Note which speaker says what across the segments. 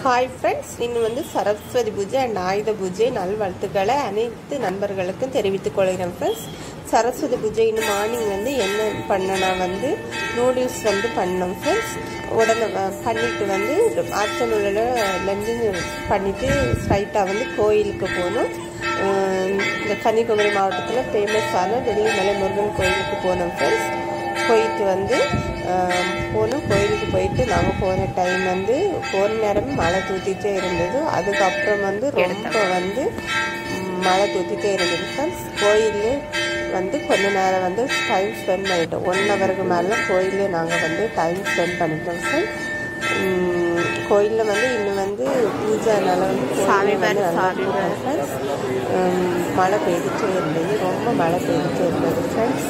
Speaker 1: hi friends இன்னும் வந்து சரஸ்வதி பூஜை அண்ட் ஆயுத பூஜை நல்வாழ்த்துக்களை அனைத்து நண்பர்களுக்கும் தெரிவித்துக் கொள்கிறேன் ஃப்ரெண்ட்ஸ் சரஸ்வதி பூஜை இன்னும் மார்னிங் வந்து என்ன பண்ணனா வந்து நூடுல்ஸ் வந்து பண்ணோம் ஃப்ரெண்ட்ஸ் உடனே வ- பண்ணிட்டு வந்து ஆச்சனூரில் லஞ்சு பண்ணிட்டு ஸ்ட்ரைட்டாக வந்து கோயிலுக்கு போகணும் அஹ் இந்த கன்னியாகுமரி மாவட்டத்தில் ஃபேமஸான வெள்ளிமலை முருகன் கோயிலுக்கு போனோம் ஃப்ரெண்ட்ஸ் போயிட்டு வந்து ஆம், போனோம் கோயிலுக்கு போயிட்டு நாங்கள் போன டைம் வந்து போன நேரம் மழை தூத்திட்டே இருந்தது அதுக்கப்புறம் வந்து ரொம்ப வந்து ம், மழை தூத்திட்டே இருந்தது ஃப்ரெண்ட்ஸ் கோயில் வந்து கொஞ்ச நேரம் வந்து டைம் ஸ்பெண்ட் பண்ணிட்டோம் ஒன் ஹவருக்கு மேலே கோயிலே நாங்கள் வந்து டைம் ஸ்பெண்ட் பண்ணிட்டோம் ஃப்ரெண்ட்ஸ் கோயிலில் வந்து இன்னும் வந்து பூஜைனால வந்து கோயிலே வந்து நல்லா இருக்கும் ஃப்ரெண்ட்ஸ் மழை பெய்துட்டே இருந்தது ரொம்ப மழை பெய்துட்டே இருந்தது ஃப்ரெண்ட்ஸ்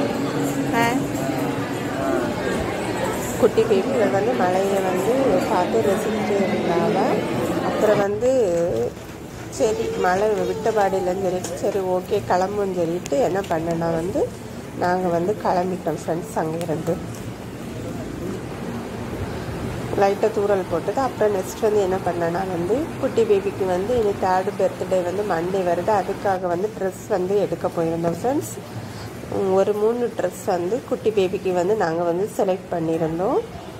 Speaker 1: குட்டி பேபிகள் வந்து மழையை வந்து பார்த்து ரசிச்சுட்டு இருந்தாங்க அப்புறம் வந்து சரி மழை விட்டபாடியிலன்னு சொல்லிட்டு சரி ஓகே கிளம்புன்னு சொல்லிட்டு என்ன பண்ணேன்னா வந்து நாங்கள் வந்து கிளம்பிட்டோம் ஃப்ரெண்ட்ஸ் அங்கேருந்து லைட்டாக தூரல் போட்டது அப்புறம் நெக்ஸ்ட் வந்து என்ன பண்ணேன்னா வந்து குட்டி பேபிக்கு வந்து இனி தேர்டு பர்த்டே வந்து மண்டே வருது அதுக்காக வந்து ட்ரெஸ் வந்து எடுக்க போயிருந்தோம் ஃப்ரெண்ட்ஸ் ஒரு மூணு ட்ரெஸ் வந்து குட்டி பேபிக்கு வந்து நாங்கள் வந்து செலக்ட் பண்ணியிருந்தோம்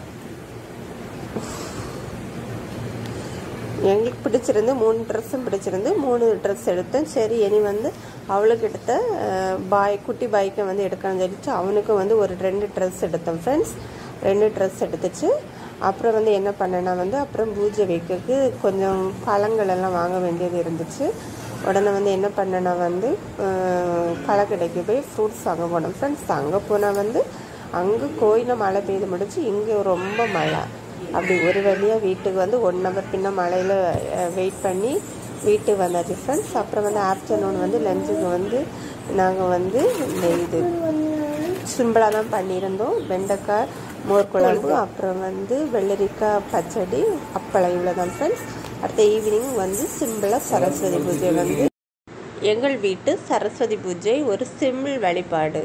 Speaker 1: எங்களுக்கு பிடிச்சிருந்து மூணு ட்ரெஸ்ஸும் பிடிச்சிருந்து மூணு ட்ரெஸ் எடுத்தேன் சரி இனி வந்து அவளுக்கு எடுத்த பாய் குட்டி பாய்க்கு வந்து எடுக்கணும்னு சொல்லிட்டு அவனுக்கு வந்து ஒரு ரெண்டு ட்ரெஸ் எடுத்தேன் ஃப்ரெண்ட்ஸ் ரெண்டு ட்ரெஸ் எடுத்துச்சு அப்புறம் வந்து என்ன பண்ணேன்னா வந்து அப்புறம் பூஜை வைக்கிறதுக்கு கொஞ்சம் பழங்கள் எல்லாம் வாங்க வேண்டியது இருந்துச்சு உடனே வந்து என்ன பண்ணேன்னா வந்து அஹ், பழக்கடைக்கு போய் ஃப்ரூட்ஸ் வாங்க போனோம் ஃப்ரெண்ட்ஸ் அங்கே போனால் வந்து அங்கே கோயிலில் மழை பெய்து முடிச்சு இங்கே ரொம்ப மழை அப்படி ஒரு வழியாக வீட்டுக்கு வந்து ஒன் ஹவர் பின்ன மழையில் வெயிட் பண்ணி வீட்டுக்கு வந்தாச்சு ஃப்ரெண்ட்ஸ் அப்புறம் வந்து ஆஃப்டர்நூன் வந்து லஞ்சுக்கு வந்து நாங்கள் வந்து இந்த இது சிம்பிளாக தான் பண்ணியிருந்தோம் வெண்டைக்காய் மோர் குழம்பு அப்புறம் வந்து வெள்ளரிக்காய் பச்சடி அப்பளம் இவ்வளோ தான் ஃப்ரெண்ட்ஸ் அடுத்த ஈவினிங் வந்து சிம்பிளாக சரஸ்வதி பூஜை வந்து எங்கள் வீட்டு சரஸ்வதி பூஜை ஒரு சிம்பிள் வழிபாடு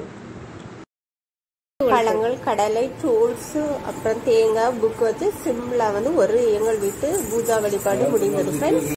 Speaker 1: பழங்கள் கடலை ஃப்ரூட்ஸு அப்புறம் தேங்காய் புக் வச்சு சிம்பிளாக வந்து ஒரு எங்கள் வீட்டு பூஜா வழிபாடு முடிந்தது ஃப்ரெண்ட்ஸ்